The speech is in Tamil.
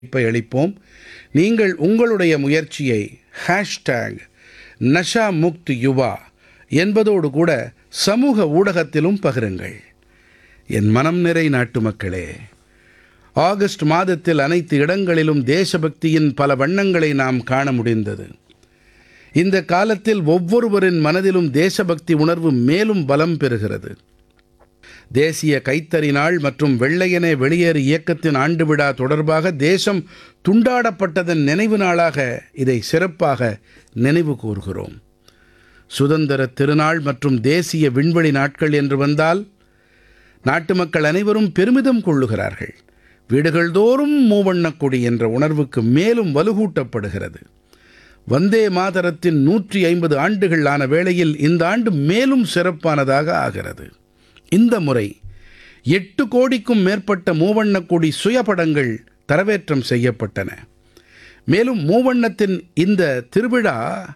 வாய்ப்பை அளிப்போம் நீங்கள் உங்களுடைய முயற்சியை ஹேஷ்டேக் நஷா முக்த் யுவா என்பதோடு கூட சமூக ஊடகத்திலும் பகிருங்கள் என் மனம் நிறை நாட்டுமக்களே ஆகஸ்ட் மாதத்தில் அனைத்து இடங்களிலும் தேசபக்தியின் பல வண்ணங்களை நாம் காண முடிந்தது இந்த காலத்தில் ஒவ்வொருவரின் மனதிலும் தேசபக்தி உணர்வு மேலும் பலம் பெறுகிறது தேசிய கைத்தறி நாள் மற்றும் வெள்ளையனே வெளியேறு இயக்கத்தின் ஆண்டு விழா தொடர்பாக தேசம் துண்டாடப்பட்டதன் நினைவு நாளாக இதை சிறப்பாக நினைவு கூர்கிறோம் சுதந்திர திருநாள் மற்றும் தேசிய விண்வெளி நாட்கள் என்று வந்தால் நாட்டு மக்கள் அனைவரும் பெருமிதம் கொள்ளுகிறார்கள் வீடுகள் தோறும் மூவண்ணக் கொடி என்ற உணர்வுக்கு மேலும் வலுகூட்டப்படுகிறது வந்தே மாதரத்தின் நூற்றி ஐம்பது ஆண்டுகள் ஆன வேளையில் இந்த ஆண்டு மேலும் சிறப்பானதாக ஆகிறது இந்த முறை எட்டு கோடிக்கும் மேற்பட்ட மூவண்ணக் கொடி சுயபடங்கள் தரவேற்றம் செய்யப்பட்டன மேலும் மூவண்ணத்தின் இந்த திருவிழா